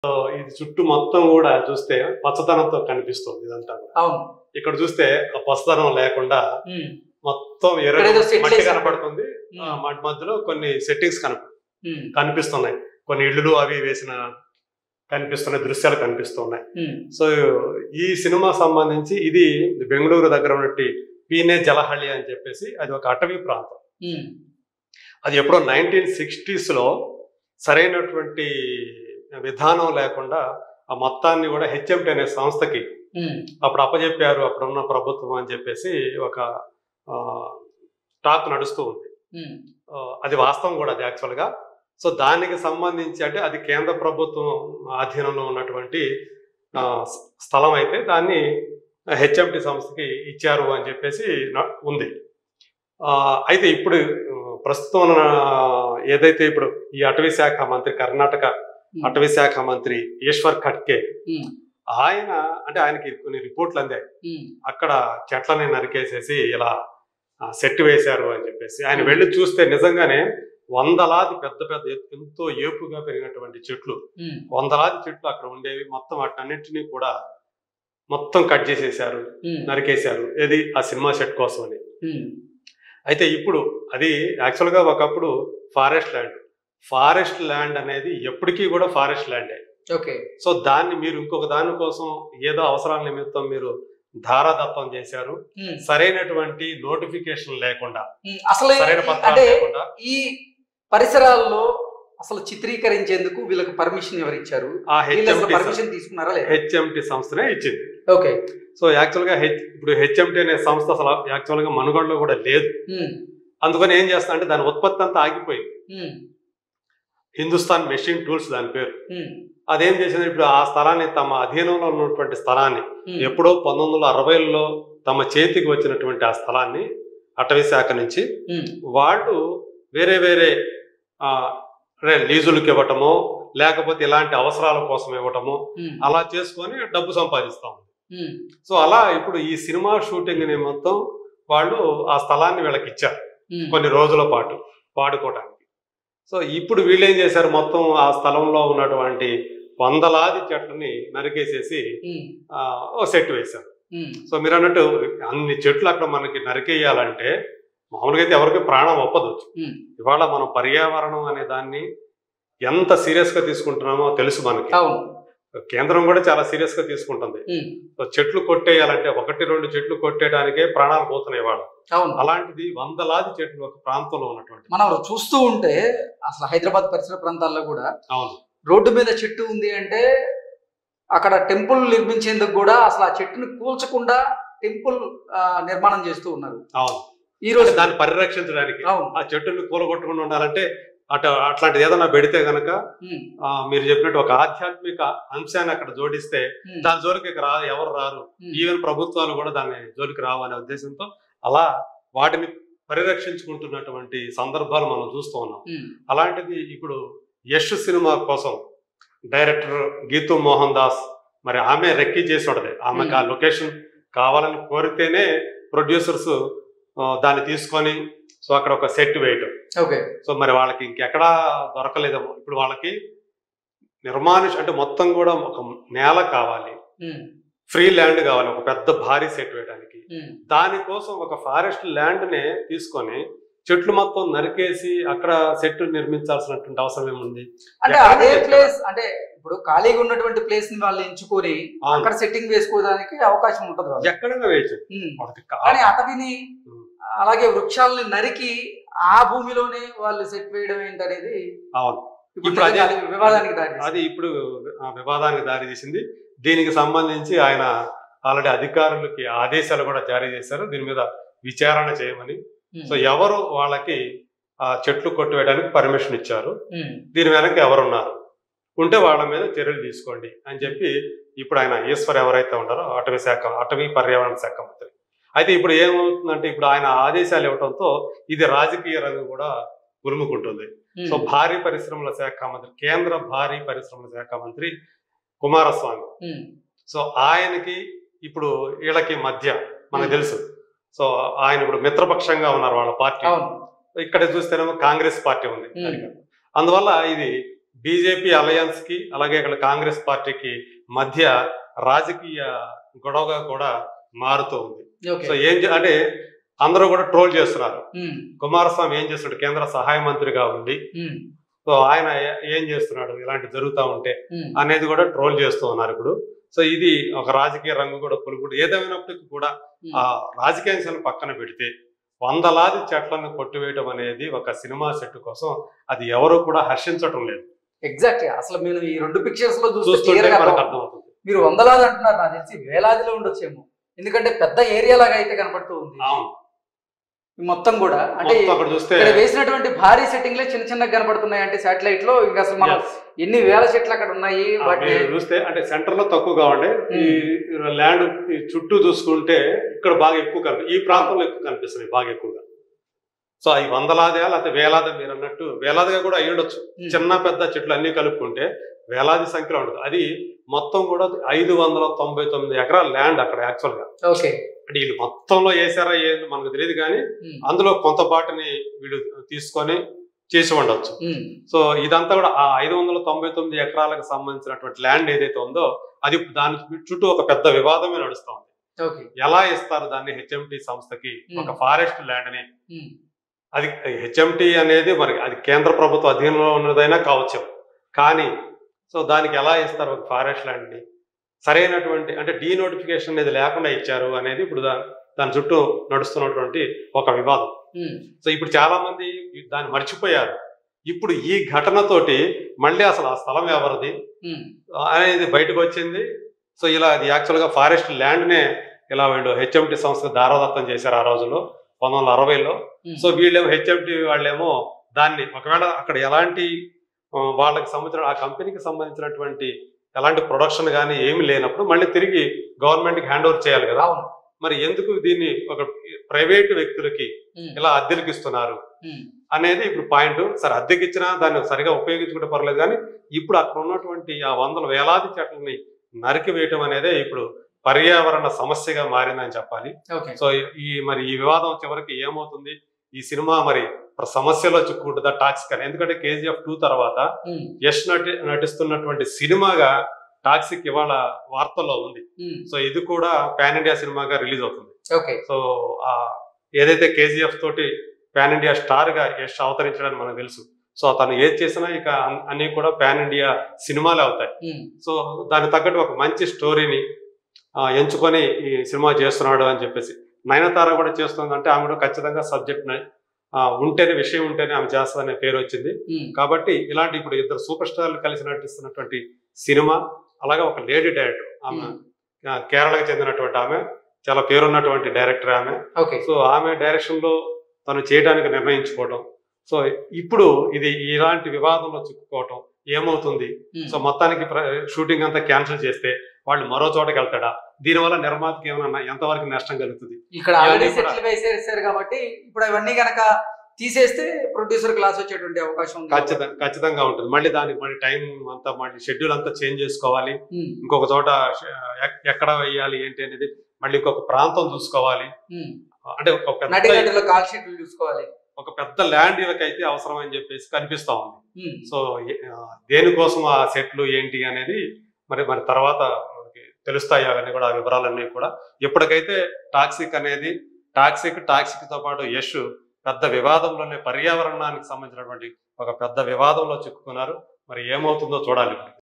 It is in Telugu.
ఇది చుట్టూ మొత్తం కూడా చూస్తే పచ్చదనంతో కనిపిస్తుంది ఇదంతా కూడా అవును ఇక్కడ చూస్తే ఆ పచ్చదనం లేకుండా ఉమ్, మొత్తం ఎర్ర ఇక్కడ ఏదో set మట్టి చేశారు. కనపడుతుంది ఆ ఉమ్, మట్టి మధ్యలో కొన్ని సెట్టింగ్స్ కనప ఉమ్, కనిపిస్తున్నాయి కొన్ని ఇళ్ళు అవి వేసిన కనిపిస్తున్నాయి దృశ్యాలు కనిపిస్తున్నాయి ఉమ్, సో ఈ సినిమా సంబంధించి ఇది బెంగళూరు దగ్గర ఉన్నట్టు పీనే జలహళ్ళి అని చెప్పేసి అది ఒక అటవీ ప్రాంతం ఉమ్, అది ఎప్పుడో నైన్టీన్ సిక్స్టీస్లో సరైనటువంటి విధానం లేకుండా ఆ మొత్తాన్ని కూడా హెచ్ఎంటి అనే సంస్థకి ఉమ్, అప్పుడు అప్పచెప్పారు అప్పుడున్న ప్రభుత్వం అని చెప్పేసి ఒక ఆ, టాక్ నడుస్తూ ఉంది ఉమ్, ఆ, అది వాస్తవం కూడా అది యాక్చువల్గా సో దానికి సంబంధించి అంటే అది కేంద్ర ప్రభుత్వం ఆధీనంలో ఉన్నటువంటి ఆ, స్థ- స్థలం అయితే దాన్ని హెచ్ఎంటి సంస్థకి ఇచ్చారు అని చెప్పేసి న- ఉంది ఆ, అయితే ఇప్పుడు ఆ, ప్రస్తుతం ఉన్న ఏదైతే ఇప్పుడు ఈ అటవీ శాఖ మంత్రి కర్ణాటక ఉమ్, అటవీ శాఖ మంత్రి ఈశ్వర్ ఖడ్కే ఉమ్, ఆయన అంటే ఆయనకి కొన్ని రిపోర్ట్లు అందాయి ఉమ్, అక్కడ చెట్లని నరికేసేసి ఇలా ఆ, సెట్ వేశారు అని చెప్పేసి ఆయన వెళ్ళి చూస్తే నిజంగానే వందలాది పెద్ద పెద్ద ఎత్తు- ఎంతో ఏపుగా పెరిగినటువంటి చెట్లు ఉమ్, వందలాది చెట్లు అక్కడ ఉండేవి మొత్తం వాటన్నిటిని కూడా మొత్తం కట్ చేసేసారు ఉమ్, నరికేశారు ఏది ఆ సినిమా సెట్ కోసం అని ఉమ్, అయితే ఇప్పుడు అది యాక్చువల్గా ఒకప్పుడు ఫారెస్ట్ ల్యాండ్ ఫారెస్ట్ ల్యాండ్ అనేది ఎప్పటికీ కూడా ఫారెస్ట్ ల్యాండే ఓకే సో దాన్ని మీరు ఇంకొక దాని కోసం ఏదో అవసరాల నిమిత్తం మీరు ధారాదత్తం చేశారు ఉమ్, సరైనటువంటి నోటిఫికేషన్ లేకుండా ఉమ్, అసలు సరైన ఈ- పత్రాలు అంటే లేకుండా ఈ పరిసరాల్లో అసలు చిత్రీకరించేందుకు వీళ్ళకి పర్మిషన్ ఎవరు ఇచ్చారు ఆ వీళ్ళు అసలు హెచ్ఎంటి పర్మిషన్ తీసుకున్నారా లేదా హెచ్ఎంటి సంస్థనే ఇచ్చింది ఓకే సో యాక్చువల్ గా హెచ్ ఇప్పుడు హెచ్ఎంటి అనే సంస్థ అసలు యాక్చువల్ గా మనుగడలో కూడా లేదు ఉమ్, అందుకని ఏం చేస్తా అంటే దాని ఉత్పత్తి అంతా ఆగిపోయింది ఉమ్, హిందుస్థాన్ మెషిన్ టూల్స్ దాని పేరు ఉమ్, అదేం చేసింది ఇప్పుడు ఆ స్థలాన్ని తమ అధీనంలో ఉన్నటువంటి స్థలాన్ని ఉమ్, ఎప్పుడో పంతొమ్మిది వందల అరవైలో తమ చేతికి వచ్చినటువంటి ఆ స్థలాన్ని అటవీ శాఖ నుంచి ఉమ్, వాళ్ళు వేరే వేరే ఆ, అంటే లీజులకు ఇవ్వటమో లేకపోతే ఇలాంటి అవసరాల కోసం ఇవ్వటమో ఉమ్, అలా చేసుకొని డబ్బు సంపాదిస్తాం ఉమ్, సో అలా ఇప్పుడు ఈ సినిమా షూటింగ్ నిమిత్తం వాళ్ళు ఆ స్థలాన్ని వీళ్ళకి ఇచ్చారు ఉమ్, కొన్ని రోజుల పాటు వాడుకోవడానికి సో ఇప్పుడు వీళ్ళు ఏం చేశారు మొత్తం ఆ స్థలంలో ఉన్నటువంటి వందలాది చెట్లని నరికేసేసి ఉమ్, ఆ, ఓ సెట్ వేశారు ఉమ్, సో మీరు అన్నట్టు అన్ని చెట్లు అక్కడ మనకి నరికేయాలంటే మామూలుగా అయితే ఎవరికి ప్రాణం ఒప్పదు ఉమ్, ఇవాళ మనం పర్యావరణం అనే దాన్ని ఎంత సీరియస్ గా తీసుకుంటున్నామో తెలుసు మనకి అవును కేంద్రం కూడా చాలా సీరియస్ గా తీసుకుంటుంది ఉమ్, సో చెట్లు కొట్టేయాలంటే ఒకటి రెండు చెట్లు కొట్టేయడానికే ప్రాణాలు పోతున్నాయి వాళ్ళు అవును అలాంటిది వందలాది చెట్లు ఒక ప్రాంతంలో ఉన్నటువంటి మనం చూస్తూ ఉంటే అసలు హైదరాబాద్ పరిసర ప్రాంతాల్లో కూడా అవును రోడ్డు మీద చెట్టు ఉంది అంటే అక్కడ టెంపుల్ నిర్మించేందుకు కూడా అసలు ఆ చెట్టుని కూల్చకుండా టెంపుల్ ఆ, నిర్మాణం చేస్తూ ఉన్నారు అవును ఈ రోజు దాన్ని పరిరక్షించడానికి అవును ఆ చెట్టుని కూలగొట్టకుండా ఉండాలంటే అటు అట్లాంటిది ఏదైనా పెడితే గనక ఉమ్, ఆ, మీరు చెప్పినట్టు ఒక ఆధ్యాత్మిక అంశాన్ని అక్కడ జోడిస్తే ఉమ్, దాని జోలికి ఇక రా ఎవరు రారు ఉమ్, ఈవెన్ ప్రభుత్వాలు కూడా దాన్ని జోలికి రావు అనే ఉద్దేశంతో అలా వాటిని పరిరక్షించుకుంటున్నటువంటి సందర్భాలు మనం చూస్తూ ఉన్నాం ఉమ్, అలాంటిది ఇప్పుడు యశ్ సినిమా కోసం డైరెక్టర్ గీతూ మోహన్ దాస్ మరి ఆమె రెక్కీ చేసి ఉంటది ఆమెకు ఆ లొకేషన్ కావాలని కోరితేనే ప్రొడ్యూసర్స్ దాన్ని తీసుకొని సో అక్కడ ఒక సెట్ వేయటం ఓకే సో మరి వాళ్ళకి ఇంకెక్కడా దొరకలేదేమో ఇప్పుడు వాళ్ళకి నిర్మానుష అంటే మొత్తం కూడా ఒక నేల కావాలి ఉమ్, ఫ్రీ ల్యాండ్ కావాలి ఒక పెద్ద భారీ సెట్ వేయడానికి ఉమ్, దానికోసం ఒక ఫారెస్ట్ ల్యాండ్ నే తీసుకొని చెట్లు మొత్తం నరికేసి అక్కడ సెట్ నిర్మించాల్సినటువంటి అవసరం ఏముంది అంటే ఎక్కడ అదే చెట్లు? ప్లేస్ అంటే ఇప్పుడు ఖాళీగా ఉన్నటువంటి ప్లేస్ ని వాళ్ళు ఎంచుకొని అవును. అక్కడ సెట్టింగ్ వేసుకోవడానికి అవకాశం ఉంటది వాళ్ళకి. ఎక్కడైనా వేయచ్చు ఉమ్, వాళ్ళకి కా- కానీ అటవిని ఉమ్. అలాగే వృక్షాలని నరికి ఆ భూమిలోనే వాళ్ళు సెట్ వేయడం ఏంటనేది అవును ఇప్పుడు ఇప్పుడు అదే- నిజంగా అది వివాదానికి దారి అది ఇప్పుడు ఆ వివాదానికి దారి తీసింది దీనికి సంబంధించి ఆయన ఆల్రెడీ అధికారులకి ఆదేశాలు కూడా జారీ చేశారు దీని మీద విచారణ చేయమని సో ఎవరు వాళ్ళకి ఆ చెట్లు కొట్టివేయడానికి పర్మిషన్ ఇచ్చారు దీని వెనక ఎవరున్నారు ఉంటే వాళ్ళ మీద చర్యలు తీసుకోండి అని చెప్పి ఇప్పుడు ఆయన ఈశ్వర్ ఎవరైతే ఉన్నారో అటవీ శాఖ అటవీ పర్యావరణ శాఖ మంత్రి అయితే ఇప్పుడు ఏమవుతుందంటే ఇప్పుడు ఆయన ఆదేశాలు ఇవ్వడంతో ఇది రాజకీయ రంగు కూడా ఉరుముకుంటుంది సో భారీ పరిశ్రమల శాఖ మంత్రి కేంద్ర భారీ పరిశ్రమల శాఖ మంత్రి కుమారస్వామి సో ఆయనకి ఇప్పుడు వీళ్ళకి మధ్య మనకు Hmm. తెలుసు సో ఆయన ఇప్పుడు మిత్రపక్షంగా ఉన్నారు వాళ్ళ పార్టీ అవును ఇక్కడ చూస్తేనేమో కాంగ్రెస్ పార్టీ ఉంది Hmm. అధికారం. అందువల్ల ఇది బీజేపీ అలయన్స్ కి అలాగే ఇక్కడ కాంగ్రెస్ పార్టీకి మధ్య రాజకీయ గొడవగా కూడా మారుతూ ఉంది ఓకే సో ఏం చే- అంటే అందరూ కూడా ట్రోల్ చేస్తున్నారు ఉమ్, కుమారస్వామి ఏం చేస్తున్నాడు కేంద్ర సహాయ మంత్రిగా ఉండి ఉమ్, సో ఆయన ఏ- ఏం చేస్తున్నాడు ఇలాంటి జరుగుతూ ఉంటే ఉమ్, అనేది కూడా ట్రోల్ చేస్తూ ఉన్నారు ఇప్పుడు సో ఇది ఒక రాజకీయ రంగు కూడా పులుగుడు ఏదేమైనప్పటికీ కూడా ఉమ్. ఆ రాజకీయ అంశాలను పక్కన పెడితే వందలాది చెట్లను కొట్టివేయడం అనేది ఒక సినిమా సెట్ కోసం అది ఎవరు కూడా హర్షించటం లేదు ఎగ్జాక్ట్ అసలు మీరు ఈ రెండు పిక్చర్స్ లో చూస్తే చూస్తుంటే clear గా మనకు అర్థం- అర్థమవుతుంది మీరు వందలాది అంటున్నారు నాకు తెలిసి వేలాదిలో ఉండొచ్చేమో ఎందుకంటే పెద్ద ఏరియా లాగా అయితే కనపడుతూ ఉంది అవును ఈ మొత్తం కూడా అంటే మొత్తం అక్కడ చూస్తే ఇక్కడ వేసినటువంటి భారీ సెట్టింగ్లే చిన్న చిన్నగా కనపడుతున్నాయి అంటే సాటిలైట్ లో ఇంకా అసలు మనం yes. ఎన్ని వేల చెట్లు అక్కడ ఉన్నాయి ఆ, వాటి మీరు చూస్తే అంటే సెంటర్ లో తక్కువగా ఉండే ఈ ల్యాండ్ ఈ చుట్టూ చూసుకుంటే ఇక్కడ బాగా ఎక్కువ కనిపి ఈ ప్రాంతంలో ఎక్కువ కనిపిస్తున్నాయి బాగా ఎక్కువగా సో అవి వందలాదిగా లేకపోతే వేలాది మీరు అన్నట్టు వేలాదిగా కూడా అయి ఉండొచ్చు ఉమ్, చిన్న పెద్ద చెట్లు అన్ని కలుపుకుంటే వేలాది సంఖ్యలో ఉంటుంది అది మొత్తం కూడా ఐదు వందల తొంభై తొమ్మిది ఎకరాల ల్యాండ్ అక్కడ యాక్చువల్ గా ఓకే అంటే వీళ్ళు మొత్తంలో వేసారా ఏంది మనకు తెలియదు కానీ ఉమ్, అందులో కొంత పాటిని వీళ్ళు తీసుకొని చేసి ఉండొచ్చు ఉమ్, సో ఇదంతా కూడా ఆ ఐదు వందల తొంభై తొమ్మిది ఎకరాలకు సంబంధించినటువంటి ల్యాండ్ ఏదైతే ఉందో అది దాని చుట్టూ ఒక పెద్ద వివాదమే నడుస్తూ ఉంది ఓకే ఎలా ఇస్తారు దాన్ని హెచ్ఎంటి సంస్థకి ఒక Hmm. ఫారెస్ట్ ల్యాండ్ ని ఉమ్, అది హెచ్ఎంటి అనేది మరి అది కేంద్ర ప్రభుత్వ అధీనంలో ఉన్నదైనా కావచ్చు కానీ సో దానికి ఎలా ఇస్తారు ఒక ఫారెస్ట్ ల్యాండ్ ని సరైనటువంటి అంటే డీనోటిఫికేషన్ అనేది లేకుండా ఇచ్చారు అనేది ఇప్పుడు దా- దాని చుట్టూ నడుస్తున్నటువంటి ఒక వివాదం ఉమ్, సో ఇప్పుడు చాలా మంది దాన్ని మర్చిపోయారు ఇప్పుడు ఈ ఘటనతోటి మళ్ళీ అసలు ఆ స్థలం ఎవరిది ఉమ్, అనేది బయటకు వచ్చింది సో ఇలా అది యాక్చువల్గా ఫారెస్ట్ ల్యాండ్నే ఇలా వీళ్ళు హెచ్ఎంటి సంస్థ దారాదత్తం చేశారు ఆ రోజుల్లో పంతొమ్మిది వందల అరవైలో ఉమ్, సో వీళ్ళేమో హెచ్ఎంటి వాళ్ళేమో దాన్ని ఒకవేళ అక్కడ ఎలాంటి ఆ, వాళ్ళకి సంబంధించిన ఆ కంపెనీకి సంబంధించినటువంటి ఎలాంటి ప్రొడక్షన్ కానీ ఏమి లేనప్పుడు మళ్ళీ తిరిగి గవర్నమెంట్కి హ్యాండ్ ఓవర్ చేయాలి కదా అవును మరి ఎందుకు దీన్ని ఒక ప్రైవేటు వ్యక్తులకి ఉమ్, ఇలా అద్దెలకు ఇస్తున్నారు ఉమ్, అనేది ఇప్పుడు పాయింట్ సరే అద్దెకి ఇచ్చినా దాన్ని సరిగా ఉపయోగించుకుంటే పర్లేదు కానీ ఇప్పుడు అక్కడ ఉన్నటువంటి ఆ వందల వేలాది చెట్లని నరికి వేయటం అనేది ఇప్పుడు పర్యావరణ సమస్యగా మారిందని చెప్పాలి ఓకే సో ఈ మరి ఈ వివాదం చివరికి ఏమవుతుంది ఈ సినిమా మరి సమస్యలో చిక్కుకుంటుందా టాక్సిక్ అని ఎందుకంటే కేజీఎఫ్ టూ తర్వాత ఉమ్, యష్ నటి నటిస్తున్నటువంటి సినిమాగా టాక్సిక్ ఇవాళ వార్తల్లో ఉంది ఉమ్, సో ఇది కూడా పాన్ ఇండియా సినిమాగా రిలీజ్ అవుతుంది ఓకే సో ఆ ఏదైతే కేజీఎఫ్ తోటి పాన్ ఇండియా స్టార్ గా యష్ అవతరించడానికి మనకు తెలుసు సో అతను ఏది చేసినా ఇక అన్- అన్ని కూడా పాన్ ఇండియా సినిమాలే అవుతాయి ఉమ్, సో దానికి తగ్గట్టు ఒక మంచి స్టోరీని ఆ, ఎంచుకొని ఈ సినిమా చేస్తున్నాడు అని చెప్పేసి నయనతార కూడా చేస్తుందంటే ఆమె కూడా ఖచ్చితంగా సబ్జెక్ట్ ఉంటేనే విషయం ఉంటేనే ఆమె చేస్తుందనే పేరు వచ్చింది ఉమ్, కాబట్టి ఇలాంటి ఇప్పుడు ఇద్దరు సూపర్ స్టార్లు కలిసి నటిస్తున్నటువంటి సినిమా అలాగే ఒక లేడీ డైరెక్టర్ ఆమె ఉమ్, ఆ, కేరళకు చెందినటువంటి ఆమె చాలా పేరున్నటువంటి డైరెక్టర్ ఆమె ఓకే సో ఆమె డైరెక్షన్ లో తను చేయడానికి నిర్ణయించుకోవడం సో ఇప్పుడు ఇది ఇలాంటి వివాదంలో చిక్కుకోవటం ఏమవుతుంది ఉమ్, సో మొత్తానికి షూటింగ్ అంతా క్యాన్సిల్ చేస్తే వాళ్ళు మరో చోటకి వెళ్తాడా దీనివల్ల నిర్మాతకి ఏమైనా ఎంతవరకు నష్టం కలుగుతుంది ఇక్కడ ఆల్రెడీ ఇవన్నీ కూడా- సెటిల్ వేసేసారు కాబట్టి ఇప్పుడు అవన్నీ కనుక తీసేస్తే ప్రొడ్యూసర్ క్లాస్ వచ్చేటువంటి అవకాశం ఉంది ఖచ్చితంగా ఖచ్చితంగా ఉంటుంది మళ్ళీ దానికి మళ్ళీ టైం అంతా మళ్ళీ షెడ్యూల్ అంతా చేంజ్ చేసుకోవాలి ఉమ్, ఇంకొక చోట ఎక్- ఎక్కడ వేయాలి ఏంటి అనేది మళ్ళీ ఇంకొక ప్రాంతం చూసుకోవాలి ఉమ్. అంటే ఒక పెద్ద నటిగడ్డలో కాల్ షీట్లు చూసుకోవాలి ఒక పెద్ద ల్యాండ్ వీళ్ళకైతే అవసరం అని చెప్పేసి కనిపిస్తా ఉంది ఉమ్, సో ఏ- ఆ, దేనికోసం ఆ సెట్లు ఏంటి అనేది మరి మరి తర్వాత మనకి తెలుస్తాయి అవన్నీ కూడా ఆ వివరాలన్నీ కూడా ఎప్పటికైతే టాక్సిక్ అనేది టాక్సిక్ టాక్సిక్ తో పాటు యష్ పెద్ద వివాదంలోనే పర్యావరణానికి సంబంధించినటువంటి ఒక పెద్ద వివాదంలో చిక్కుకున్నారు మరి ఏమవుతుందో చూడాలి